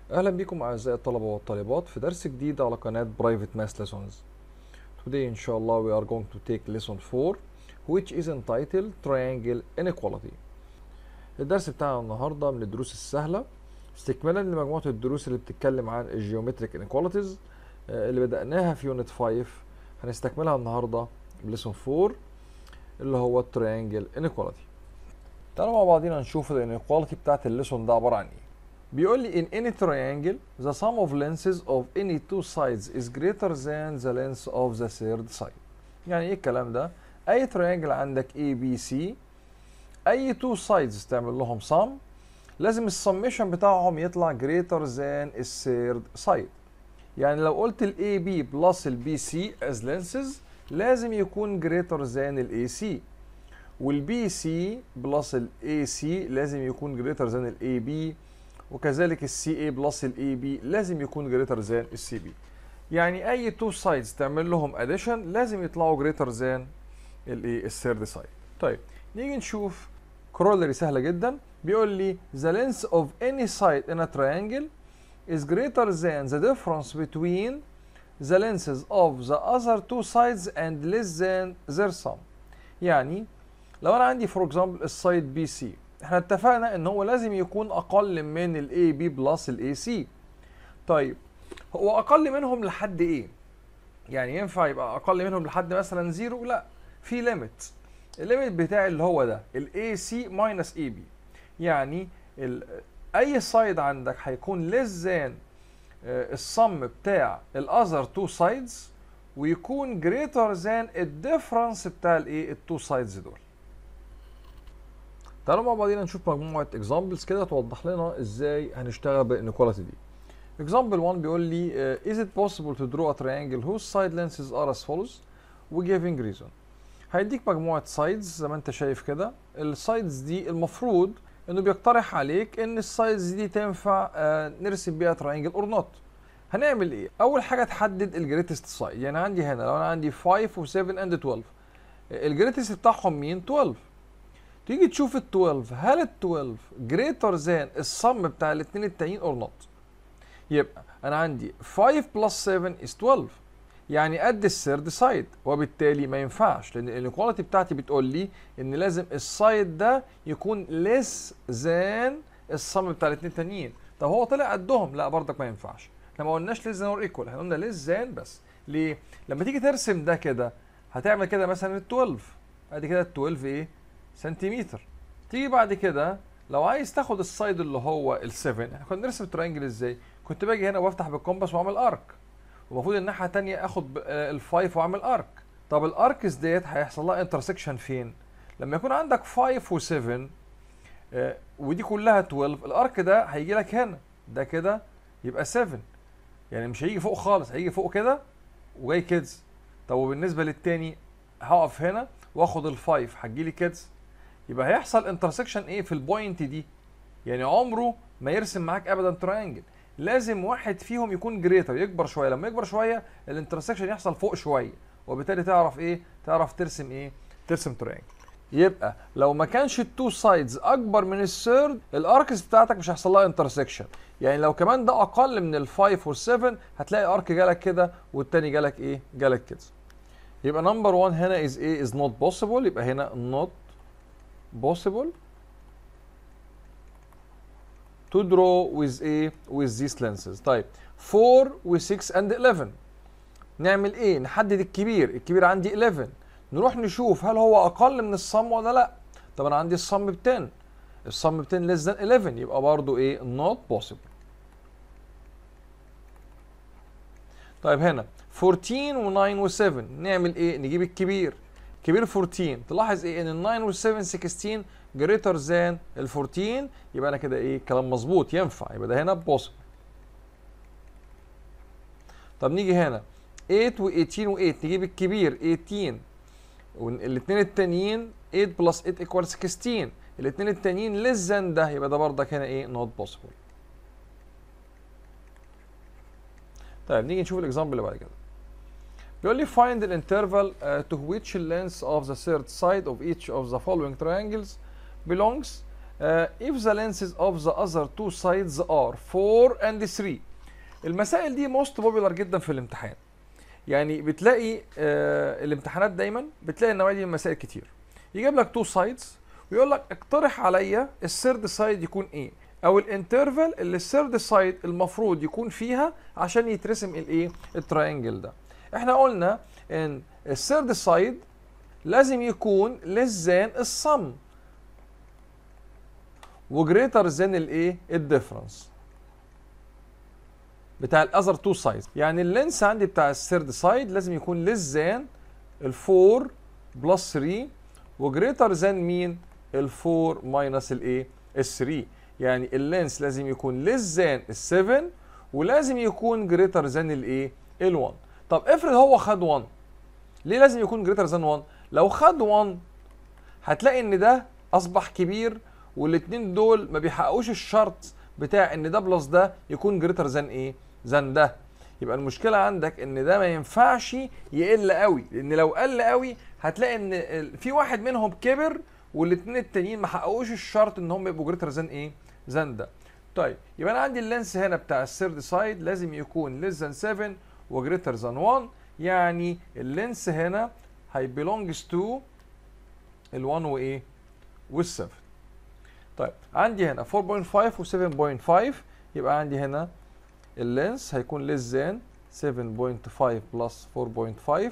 أهلا بكم أعزائي الطلبة والطالبات في درس جديد على قناة Private Math Lessons. Today إن شاء الله we are going to take lesson 4 which is entitled Triangle Inequality. الدرس بتاعنا النهاردة من الدروس السهلة استكمالا لمجموعة الدروس اللي بتتكلم عن الجيومتريك inequalities آه، اللي بدأناها في يونت 5 هنستكملها النهاردة بليسون 4 اللي هو Triangle Inequality. تعالوا مع بعضينا نشوف الانيكواليتي بتاعت الليسون ده عبارة عن ايه. بيقول لي in any triangle the sum of lenses of any two sides is greater than the length of the third side يعني ايه الكلام ده اي triangle عندك A B C اي two sides تعمل لهم sum لازم السميشن بتاعهم يطلع greater than the third side يعني لو قلت ال AB plus ال BC as lenses لازم يكون greater than ال AC وال BC plus ال AC لازم يكون greater than ال AB وكذلك السي اي بلس الاي بي لازم يكون جريتر ذان السي بي يعني اي تو سايدز تعمل لهم اديشن لازم يطلعوا جريتر ذان الايه الثيرد سايد طيب نيجي نشوف كرولري سهله جدا بيقول لي the length of any side in a triangle is greater than the difference between the lengths of the other two sides and less than their sum يعني لو انا عندي فور اكزامبل السايد بي سي احنا اتفقنا ان هو لازم يكون اقل من الاي بي بلس الاي سي طيب هو اقل منهم لحد ايه يعني ينفع يبقى اقل منهم لحد مثلا زيرو لا في ليميت الليميت بتاعي اللي هو ده الاي سي ماينس اي بي يعني ال اي سايد عندك هيكون ليس ذان الصم بتاع الاذر تو سايدز ويكون جريتر ذان الديفرنس بتاع الايه التو سايدز دول تعالوا مع بعضينا نشوف مجموعة examples كده توضح لنا ازاي هنشتغل بالانيكواليتي دي. example 1 بيقول لي uh, is it possible to draw a triangle whose side lenses are as follows و giving reason. هيديك مجموعة sides زي ما انت شايف كده السايدز دي المفروض انه بيقترح عليك ان السايدز دي تنفع uh, نرسم بيها triangle or not. هنعمل ايه؟ اول حاجة تحدد الجريتست سايد يعني عندي هنا لو انا عندي 5 و7 and 12 الجريتست بتاعهم مين؟ 12 تيجي تشوف ال 12 هل ال 12 جريتر ذان الصم بتاع الاثنين التانيين اور نوت يبقى انا عندي 5 بلس 7 is 12 يعني قد الثيرد سايد وبالتالي ما ينفعش لان الانيكواليتي بتاعتي بتقول لي ان لازم السايد ده يكون less than الصم بتاع الاثنين التانيين طب هو طلع قدهم لا برضك ما ينفعش احنا ما قلناش less than or equal احنا قلنا less than بس ليه لما تيجي ترسم ده كده هتعمل كده مثلا ال 12 ادي كده ال 12 ايه سنتيمتر تيجي بعد كده لو عايز تاخد السايد اللي هو ال7 احنا كنا بنرسم ترينجل ازاي كنت باجي هنا وافتح بالكومباس واعمل ارك ومفروض الناحيه الثانيه اخد ال5 واعمل ارك طب الاركس ديت هيحصل لها انترسكشن فين لما يكون عندك 5 و7 آه ودي كلها 12 الارك ده هيجي لك هنا ده كده يبقى 7 يعني مش هيجي فوق خالص هيجي فوق كده وجاي كيدز طب وبالنسبه للتاني هقف هنا واخد الفايف هتجي لي كيدز يبقى هيحصل انترسكشن ايه في البوينت دي يعني عمره ما يرسم معاك ابدا تراينجل لازم واحد فيهم يكون جريتر يكبر شويه لما يكبر شويه الانترسكشن يحصل فوق شويه وبالتالي تعرف ايه تعرف ترسم ايه ترسم تراينجل يبقى لو ما كانش التو سايدز اكبر من الثيرد الاركس بتاعتك مش هيحصل لها انترسكشن يعني لو كمان ده اقل من الفايف والسفن هتلاقي ارك جالك كده والتاني جالك ايه جالك كده يبقى نمبر 1 هنا is ايه is not possible يبقى هنا not possible to draw with a with these lenses طيب 4 و 6 and 11 نعمل ايه نحدد الكبير الكبير عندي 11 نروح نشوف هل هو اقل من الصم ولا لا طب انا عندي الصم ب 10 الصم ب 10 less than 11 يبقى برضو ايه not possible طيب هنا 14 و9 و7 نعمل ايه نجيب الكبير كبير 14 تلاحظ ايه ان ال 9 وال 7 16 جريتر ذان ال 14 يبقى انا كده ايه كلام مظبوط ينفع يبقى ده هنا بوسيبل طب نيجي هنا 8 و18 و8 نجيب الكبير 18 والاثنين التانيين 8 بلس 8 ايكوال 16 الاثنين التانيين ليس ذان ده يبقى ده بردك هنا ايه نوت بوسيبل طيب نيجي نشوف الاكزامبل اللي بعد كده بيقول لي find the interval uh, to which length of the third side of each of the following triangles belongs uh, if the lenses of the other two sides are 4 and 3 المسائل دي موست بوبيلر جدا في الامتحان يعني بتلاقي آه الامتحانات دايما بتلاقي النوعيه دي من المسائل كتير يجيب لك تو سايدز ويقول لك اقترح عليا الثيرد سايد يكون ايه او الانترفال اللي الثيرد سايد المفروض يكون فيها عشان يترسم الايه التراينجل ده احنا قلنا ان الثيرد سايد لازم يكون less than الصم وجريتر ذان الايه الديفرنس بتاع الاذر تو سايدز يعني اللينس عندي بتاع الثيرد سايد لازم يكون less than ال 4 بلس 3 وجريتر ذان مين ال 4 ماينس الايه ال 3 يعني اللينس لازم يكون less than ال 7 ولازم يكون جريتر ذان الايه ال 1 طب افرض هو خد 1 ليه لازم يكون جريتر ذان 1 لو خد 1 هتلاقي ان ده اصبح كبير والاثنين دول ما بيحققوش الشرط بتاع ان ده بلس ده يكون جريتر ذان ايه ذان ده يبقى المشكله عندك ان ده ما ينفعش يقل قوي لان لو قل قوي هتلاقي ان في واحد منهم كبر والاثنين التانيين ما حققوش الشرط ان هم يبقوا جريتر ذان ايه ذان ده طيب يبقى انا عندي اللينس هنا بتاع الثيرد سايد لازم يكون less than 7 وجريتر ذان 1 يعني اللينس هنا هي belongs to ال 1 وايه وال 7 طيب عندي هنا 4.5 و 7.5 يبقى عندي هنا اللينس هيكون less than 7.5 بلس 4.5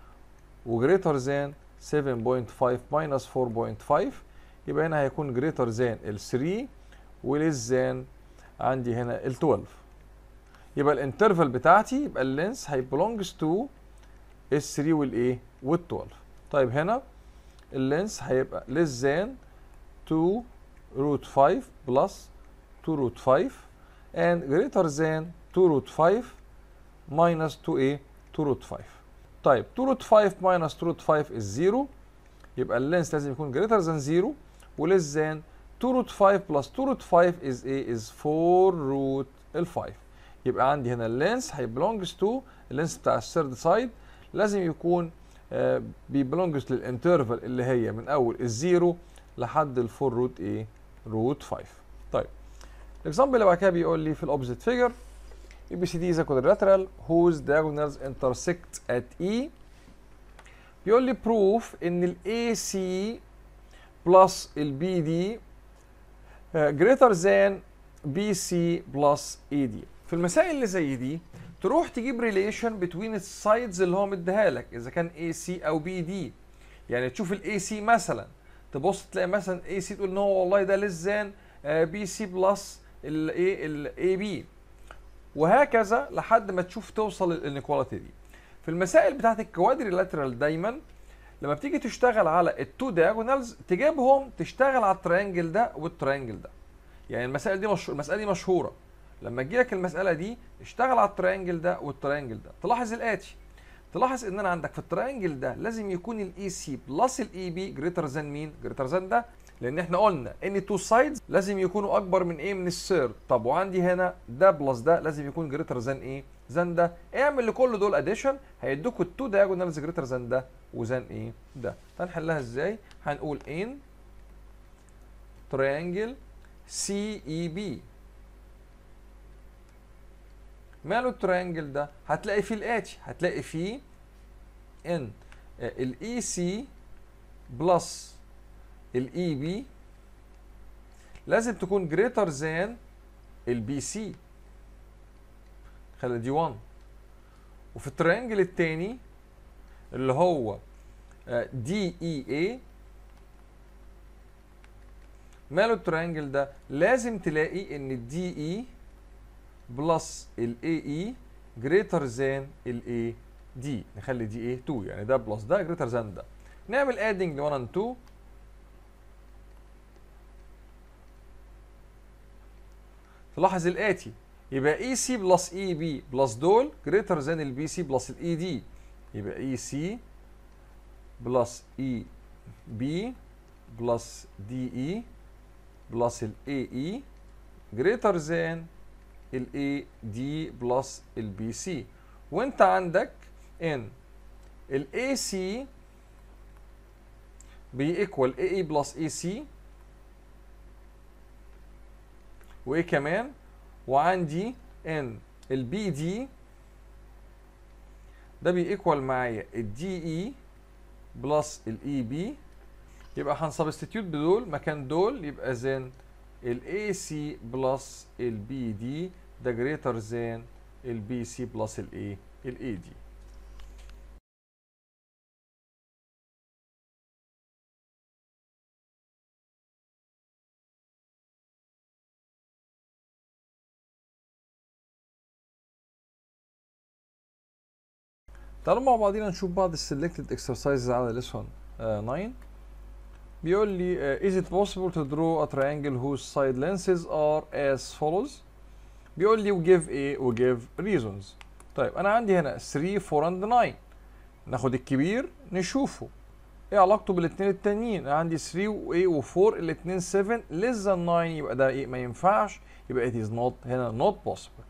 وجريتر than 7.5 minus 4.5 يبقى هنا هيكون جريتر than ال 3 وليس than عندي هنا ال 12 يبقى الانترفال بتاعتي يبقى اللينس هي belongs to ال 3 والايه وال 12 طيب هنا اللينس هيبقى less than 2 root 5 plus 2 root 5 and greater than 2 root 5 minus 2a 2 root 5 طيب 2 root 5 minus 2 root 5 is 0 يبقى اللينس لازم يكون greater than 0 و less than 2 root 5 plus 2 root 5 is a is 4 root ال 5 يبقى عندي هنا اللينس هي belongs to اللينس بتاع الثيرد سايد لازم يكون آه بي belongs للانترفال اللي هي من اول الزيرو لحد ال 4 روت ايه روت 5 طيب الاكزامبل اللي بعد كده بيقول لي في الاوبزيت فيجر اي بي سي دي is a quadrilateral whose diagonals intersect at E بيقول لي proof ان ال AC plus ال BD uh, greater than BC plus AD في المسائل اللي زي دي تروح تجيب ريليشن بين السايدز اللي هو مديها لك اذا كان AC او BD يعني تشوف ال AC مثلا تبص تلاقي مثلا اي سي تقول ان هو والله ده ليس ذان بي سي بلس الايه الاي بي وهكذا لحد ما تشوف توصل للانيكواليتي دي في المسائل بتاعت الكوادريلاترال دايما لما بتيجي تشتغل على التو دياجونالز تجيبهم تشتغل على التريانجل ده والتريانجل ده يعني المسائل دي مش... المساله دي مشهوره لما تجي لك المساله دي اشتغل على التريانجل ده والتريانجل ده تلاحظ الاتي تلاحظ ان انا عندك في التريانجل ده لازم يكون الاي سي بلس الاي بي جريتر ذان مين جريتر ذان ده لان احنا قلنا ان تو سايدز لازم يكونوا اكبر من ايه من الثيرد طب وعندي هنا ده بلس ده لازم يكون جريتر ذان ايه ذان ده اعمل لكل دول اديشن هيدوكوا التو دايجونالز جريتر ذان ده وذان ايه ده هنحلها ازاي هنقول ان تريانجل سي اي بي ماله التريانجل ده هتلاقي فيه الاتي هتلاقي فيه ان الاي سي بلس الاي بي لازم تكون جريتر ذان البي سي خلي دي 1 وفي التريانجل الثاني اللي هو دي اي اي ماله التريانجل ده لازم تلاقي ان الدي اي بلس الاي اي جريتر ذان الاي دي نخلي دي ايه 2 يعني ده بلس ده جريتر ذان ده نعمل ادنج ل 1 and 2 تلاحظ الاتي يبقى اي سي بلس اي بي بلس دول جريتر ذان البي سي بلس الاي دي يبقى اي سي بلس اي بي بلس دي اي بلس الاي اي جريتر ذان الاي دي بلس البي سي وانت عندك ان الاي سي بيكوال اي اي بلس اي سي وايه كمان وعندي ان البي دي ده بيكوال معايا الدي اي بلس الاي بي يبقى هنسبستيتيوت بدول مكان دول يبقى زين الاي سي بلس البي دي ده جريتر زين البي سي بلس الاي الاي دي تعالوا مع بعضينا نشوف بعض السلكتد اكسرسايزز على ليسون 9 بيقول لي uh, is it possible to draw a triangle whose side lenses are as follows بيقول لي وgive a وgive reasons طيب انا عندي هنا 3 4 and 9 ناخد الكبير نشوفه ايه علاقته بالاثنين التانيين انا عندي 3 و a و4 الاثنين 7 less than 9 يبقى ده ايه ما ينفعش يبقى it is not هنا not possible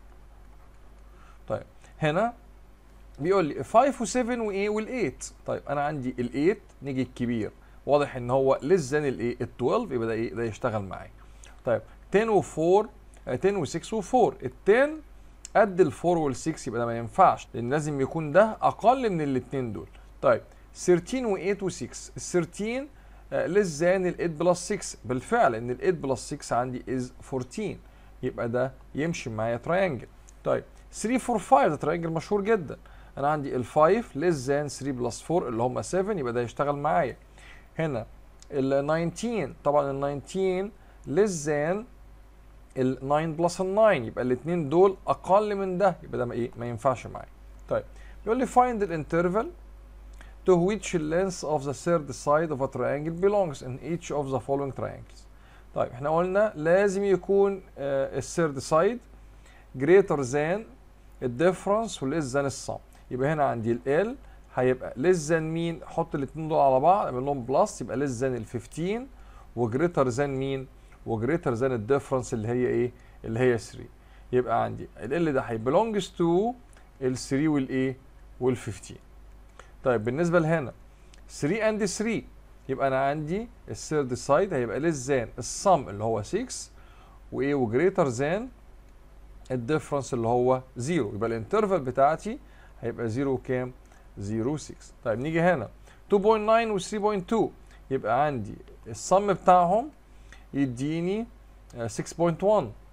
طيب هنا بيقول لي 5 و7 وايه وال8 طيب انا عندي ال8 نيجي الكبير واضح ان هو less than الايه ال12 يبقى ده ايه ده يشتغل معايا طيب 10 و4 10 و6 و4 ال10 قد ال4 وال6 يبقى ده ما ينفعش لان لازم يكون ده اقل من الاثنين دول طيب 13 و8 و6 ال 13 less than ال8 بلس 6 بالفعل ان ال8 بلس 6 عندي is 14 يبقى ده يمشي معايا تراينجل طيب 3 4 5 ده تراينجل مشهور جدا انا عندي ال 5 less than 3 بلس 4 اللي هم 7 يبقى ده يشتغل معايا هنا ال 19 طبعا ال 19 less than ال 9 بلس ال 9 يبقى الاثنين دول اقل من ده يبقى ده ما ايه ما ينفعش معايا طيب بيقول لي find the interval to which the length of the third side of a triangle belongs in each of the following triangles طيب احنا قلنا لازم يكون الثيرد سايد greater than الديفرنس وليس ذان السم يبقى هنا عندي ال هيبقى ليس ذان مين حط الاثنين دول على بعض اعمل لهم بلس يبقى ليس ذان ال 15 وجريتر ذان مين وجريتر ذان الديفرنس اللي هي ايه اللي هي 3 يبقى عندي ال ده هيبلونجز تو ال 3 والايه وال 15 طيب بالنسبه لهنا 3 اند 3 يبقى انا عندي الثيرد سايد هيبقى ليس ذان السم اللي هو 6 وايه وجريتر ذان الديفرنس اللي هو 0 يبقى الانترفال بتاعتي هيبقى 0 كام 0 6 طيب نيجي هنا 2.9 و 3.2 يبقى عندي الصم بتاعهم يديني 6.1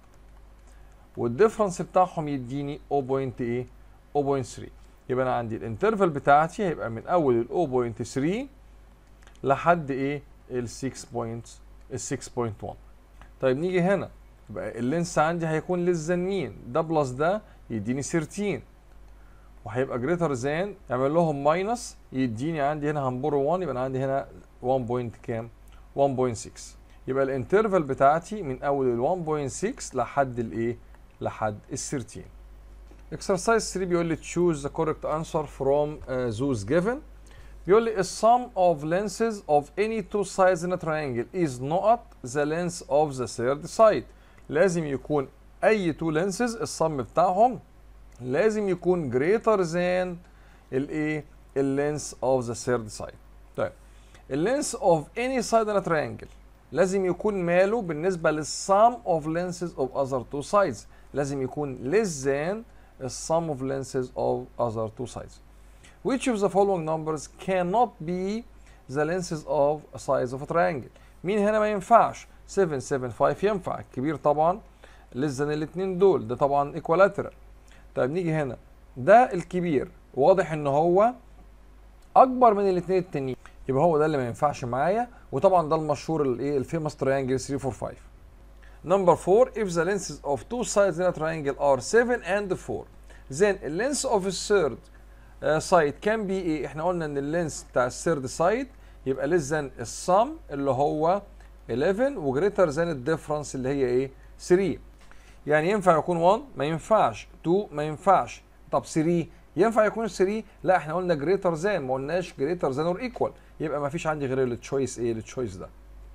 والديفرنس بتاعهم يديني 0.8 0.3 يبقى انا عندي الانترفال بتاعتي هيبقى من اول ال 0.3 لحد ايه ال 6 ال 6.1 طيب نيجي هنا يبقى اللينس عندي هيكون ليس ذان مين ده بلس ده يديني 13 وهيبقى جريتر ذان اعمل لهم ماينس يديني عندي هنا هنبرو 1 يبقى انا عندي هنا 1 بوينت كام 1.6 يبقى الانترفال بتاعتي من اول ال 1.6 لحد الايه لحد ال 13 exercise 3 بيقول لي choose the correct answer from uh, those given بيقول لي the sum of lenses of any two sides in a triangle is not the length of the third side لازم يكون اي تو lenses الصم بتاعهم لازم يكون greater than الايه اللينس of the third side طيب اللينس of any side in a triangle لازم يكون ماله بالنسبة للsum of lenses of other two sides لازم يكون less than the sum of lenses of other two sides which of the following numbers cannot be the lenses of a sides of a triangle مين هنا ما ينفعش 7 7 5 ينفع الكبير طبعا less than الاثنين دول ده طبعا equilateral طيب نيجي هنا ده الكبير واضح ان هو اكبر من الاثنين التانيين يبقى هو ده اللي ما ينفعش معايا وطبعا ده المشهور الايه الفيموس تريانجل 3 4 5 Number 4 if the lenses of two sides in a triangle are 7 and 4 then the length of a third uh, side can be ايه احنا قلنا ان اللينس بتاع الثيرد سايد يبقى less than السم اللي هو 11 وجريتر than الديفرنس اللي هي ايه 3 يعني ينفع يكون 1 ما ينفعش 2 ما ينفعش طب 3 ينفع يكون 3 لا احنا قلنا جريتر ذان ما قلناش جريتر ذان اور ايكوال يبقى ما فيش عندي غير التشويس ايه التشويس ده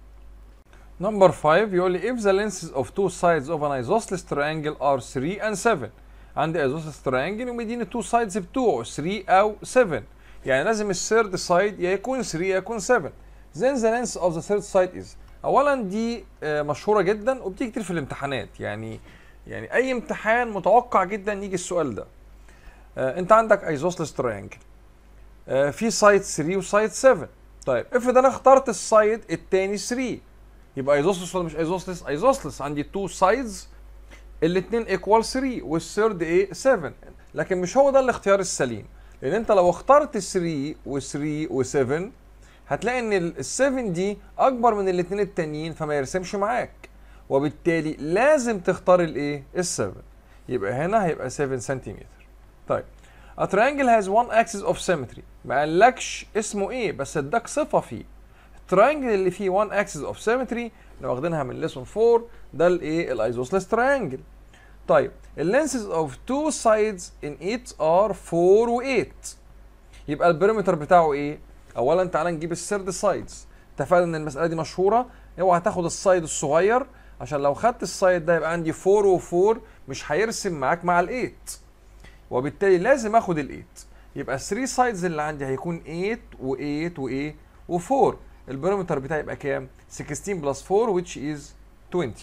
نمبر 5 يقول لي if the lenses of two sides of an isosceles triangle are 3 and 7 عندي isosceles triangle ومديني التو سايدز بتوعه 3 او 7 يعني لازم الثيرد سايد يا يكون 3 يا يكون 7 then the length of the third side is اولا دي آه، مشهوره جدا وبتيجي كتير في الامتحانات يعني يعني اي امتحان متوقع جدا يجي السؤال ده آه، انت عندك ايزوسلس تريانجل في سايد 3 وسايد 7 طيب افرض انا اخترت السايد الثاني 3 يبقى ايزوسلس ولا مش ايزوسلس ايزوسلس عندي تو سايدز الاثنين ايكوال 3 والثيرد ايه 7 لكن مش هو ده الاختيار السليم لان انت لو اخترت 3 و3 و7 هتلاقي ان ال 7 دي اكبر من الاثنين التانيين فما يرسمش معاك وبالتالي لازم تختار الايه ال 7 يبقى هنا هيبقى 7 سنتيمتر طيب A triangle has one axis of symmetry ما قالكش اسمه ايه بس اداك صفه فيه التراينجل اللي فيه one axis of symmetry اللي واخدينها من ليسون 4 ده الايه الايزوسلس تراينجل طيب اللينسز اوف two sides in each are 4 و8 يبقى البريمتر بتاعه ايه اولا تعالى نجيب السيرد سايدز اتفقنا ان المساله دي مشهوره اوعى تاخد السايد الصغير عشان لو خدت السايد ده يبقى عندي 4 و4 مش هيرسم معاك مع ال8 وبالتالي لازم اخد ال8 يبقى 3 سايدز اللي عندي هيكون 8 و8 وايه و4 البريمتر بتاعي يبقى كام 16 بلس 4 which is 20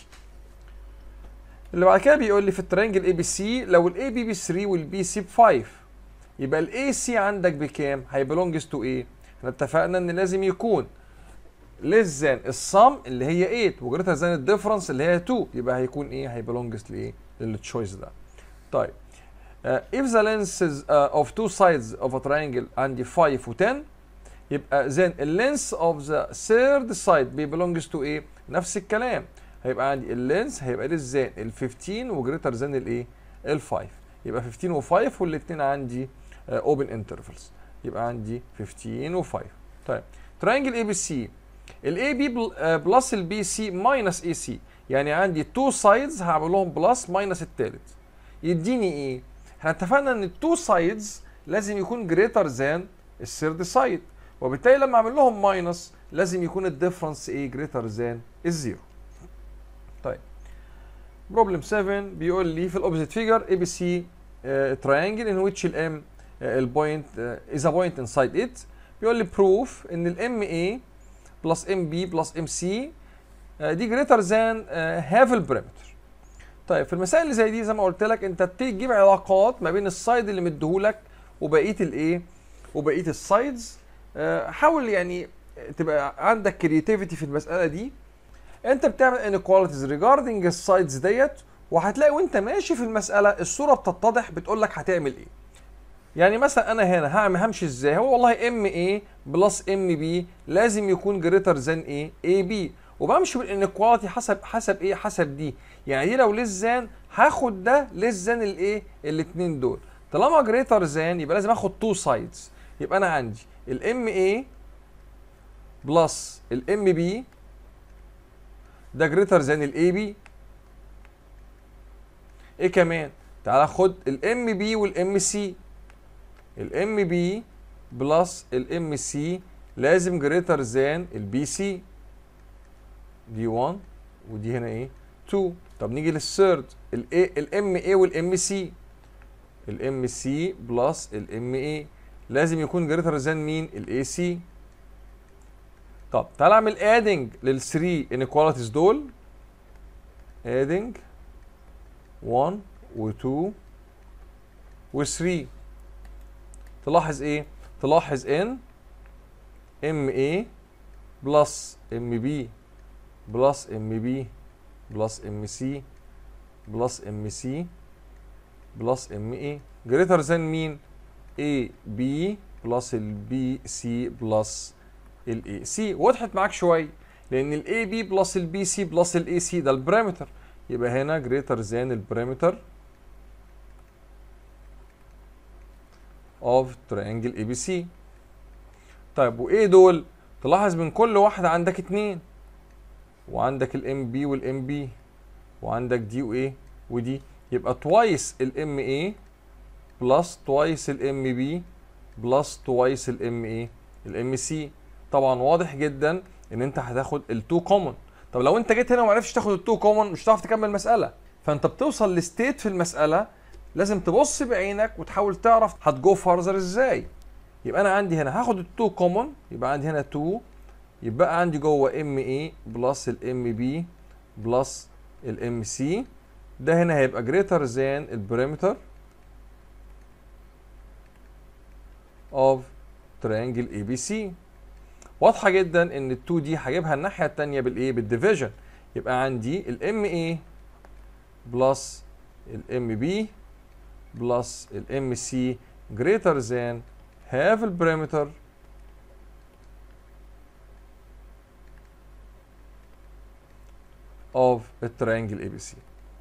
اللي بعد كده بيقول لي في الترينجل اي بي سي لو الاي بي ب 3 والبي سي ب 5 يبقى الاي سي عندك بكام هيبلونجز تو ايه احنا اتفقنا ان لازم يكون less than السم اللي هي 8 وجريتر than الديفرنس اللي هي 2 يبقى هيكون ايه هيبلونجز لايه للتشويس ده طيب uh, if the lenses uh, of two sides of a triangle عندي 5 و 10 يبقى then اللينس of the third side belongs to ايه نفس الكلام هيبقى عندي اللينس هيبقى less than ال 15 وجريتر than الايه ال 5 يبقى 15 و5 والاثنين عندي uh, open intervals يبقى عندي 15 و5 طيب تراينجل اي بي سي الاي بي بلس البي سي ماينس اي سي يعني عندي تو سايدز هعمل لهم بلس ماينس الثالث يديني ايه احنا اتفقنا ان التو سايدز لازم يكون جريتر ذان الثيرد سايد وبالتالي لما اعمل لهم ماينس لازم يكون الديفرنس ايه جريتر ذان الزيرو طيب بروبلم 7 بيقول لي في الاوبزيت فيجر اي بي سي تراينجل ان ويتش الام البوينت از ا بوينت انسايد ات بيقول لي بروف ان الام اي بلس ام بي بلس ام سي دي جريتر ذان هاف البريمتر طيب في المسائل اللي زي دي زي ما قلت لك انت بتيجي تجيب علاقات ما بين السايد اللي مديهولك وبقيه الايه وبقيه السايدز حاول يعني تبقى عندك كرياتيفيتي في المساله دي انت بتعمل انيكواليتيز ريجاردنج السايدز ديت وهتلاقي وانت ماشي في المساله الصوره بتتضح بتقول لك هتعمل ايه يعني مثلا انا هنا هعمل همشي ازاي هو والله ام اي بلس ام بي لازم يكون جريتر ذان ايه اي بي وبمشي بالانيكواليتي حسب حسب ايه حسب دي يعني دي لو ليس ذان هاخد ده ليس ذان الايه الاثنين دول طالما جريتر ذان يبقى لازم اخد تو سايدز يبقى انا عندي الام اي بلس الام بي ده جريتر ذان الاي بي ايه كمان تعال خد الام بي والام سي الام بي بلس الام سي لازم جريتر ذان البي سي دي 1 ودي هنا ايه 2 طب نيجي للثيرد الاي الام اي والام سي الام سي بلس الام اي لازم يكون جريتر ذان مين الاي سي طب تعال اعمل ادنج لل3 انيكواليتيز دول ادنج 1 و2 و3 تلاحظ ايه تلاحظ ان ام اي بلس ام بي بلس ام بي بلس ام سي بلس ام سي بلس ام اي جريتر ذان مين اي بي بلس البي سي بلس الاي سي وضحت معاك شويه لان الاي بي بلس البي سي بلس الاي سي ده البريمتر يبقى هنا جريتر ذان البريمتر of triangle ABC طيب وايه دول تلاحظ من كل واحدة عندك اتنين وعندك الام بي والام بي وعندك دي وايه ودي يبقى توايس الام اي بلس توايس الام بي بلس توايس الام اي الام سي طبعا واضح جدا ان انت هتاخد التو كومن طب لو انت جيت هنا وما عرفتش تاخد التو كومن مش هتعرف تكمل المساله فانت بتوصل لستيت في المساله لازم تبص بعينك وتحاول تعرف هتجو فارزر ازاي يبقى انا عندي هنا هاخد التو كومن يبقى عندي هنا 2 يبقى عندي جوه ام اي بلس الام بي بلس الام سي ده هنا هيبقى greater than البريمتر of triangle ABC واضحة جدا ان ال 2 دي هجيبها الناحية التانية بالايه بالديفيجن يبقى عندي الام اي بلس الام بي بلس الام سي greater than half البريمتر of a triangle ABC.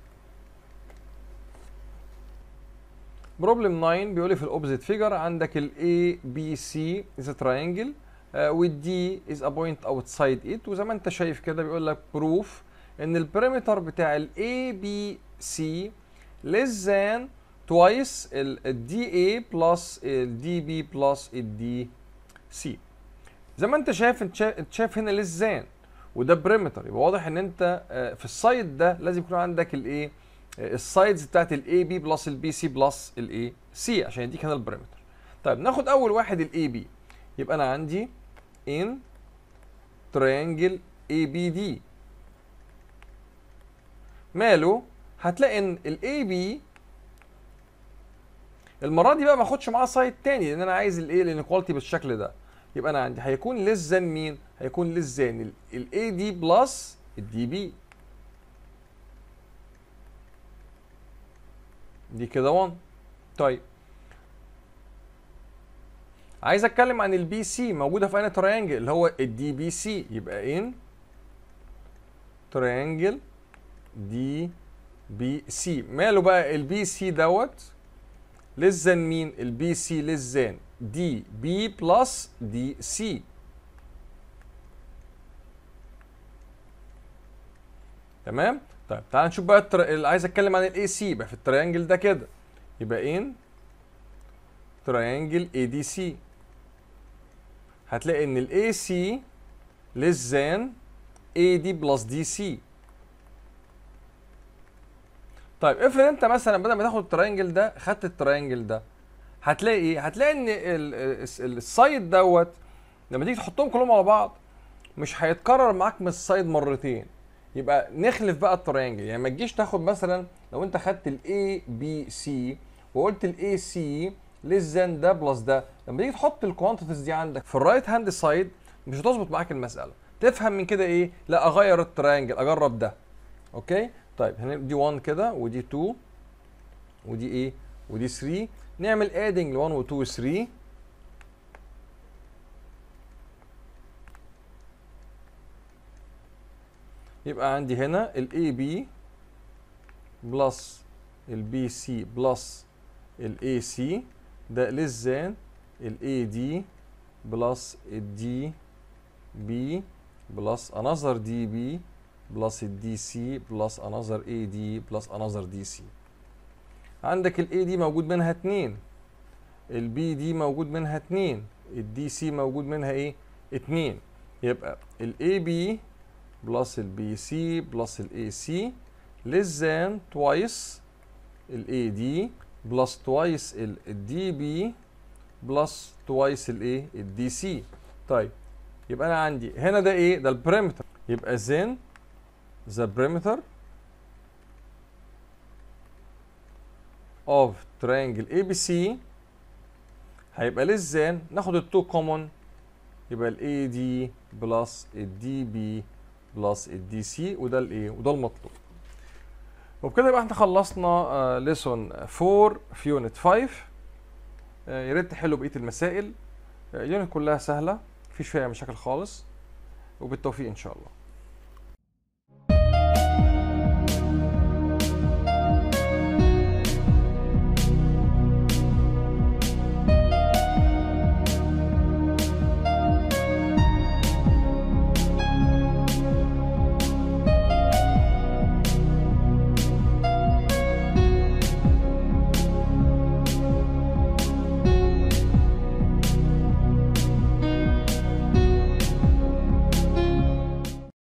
بروبلم 9 بيقول لي في الاوبزيت فيجر عندك ال A B C is a triangle uh, with D is a point outside it وزي ما انت شايف كده بيقول لك proof ان البريمتر بتاع ال A B C less than twice ال DA plus ال DB plus ال DC زي ما انت شايف انت شايف, انت شايف هنا less than وده بريمتر يبقى واضح ان انت آه، في السايد ده لازم يكون عندك الايه السايدز بتاعت الاي بي بلس البي سي بلس الاي سي عشان يديك هنا البريمتر طيب ناخد اول واحد الاي بي يبقى انا عندي ان تريانجل اي بي دي ماله هتلاقي ان الاي بي المره دي بقى ما اخدش معاه سايد تاني لان انا عايز الايه الانيكواليتي بالشكل ده يبقى انا عندي هيكون ليس ذان مين هيكون ليس ذان الاي دي بلس الدي بي دي كده 1 طيب عايز اتكلم عن البي سي موجوده في انهي تريانجل اللي هو الدي بي سي يبقى ان تريانجل دي بي سي ماله بقى البي سي دوت ليس ذان مين البي سي ليس ذان دي بي بلس دي سي تمام طيب تعال نشوف بقى التر... اللي عايز اتكلم عن الاي سي يبقى في التريانجل ده كده يبقى ان تريانجل اي دي سي هتلاقي ان الاي سي ليس ذان اي دي بلس دي سي طيب افرض انت مثلا بدل ما تاخد التريانجل ده خدت التريانجل ده هتلاقي ايه هتلاقي ان السايد دوت لما تيجي تحطهم كلهم على بعض مش هيتكرر معاك من السايد مرتين يبقى نخلف بقى التريانجل يعني ما تجيش تاخد مثلا لو انت خدت الاي بي سي وقلت الاي سي ليس ذان ده بلس ده لما تيجي تحط الكوانتيتيز دي عندك في الرايت هاند سايد مش هتظبط معاك المساله تفهم من كده ايه لا اغير التريانجل اجرب ده اوكي طيب هنا دي 1 كده ودي 2 ودي ايه ودي 3 نعمل ادنج ل 1 و 2 و 3 يبقى عندي هنا ال AB بلس ال BC بلس ال AC ده less than ال AD بلس ال DB بلس another DB بلس ال DC بلس another AD بلس another DC عندك ال AD موجود منها اتنين ال BD موجود منها اتنين ال DC موجود منها ايه اتنين يبقى ال AB بلس البي سي بلس الاي سي less than twice الاي دي بلس twice الدي بي بلس twice الايه الدي سي طيب يبقى انا عندي هنا ده ايه ده البريمتر يبقى then the perimeter of triangle ABC هيبقى less than ناخد التو كومون يبقى الاي دي بلس الدي بي بلس الدي سي وده الايه وده المطلوب وبكده يبقى احنا خلصنا ليسون 4 في يونت 5 آه، يا ريت تحلوا بقيه المسائل اليونت كلها سهله مفيش فيها مشاكل خالص وبالتوفيق ان شاء الله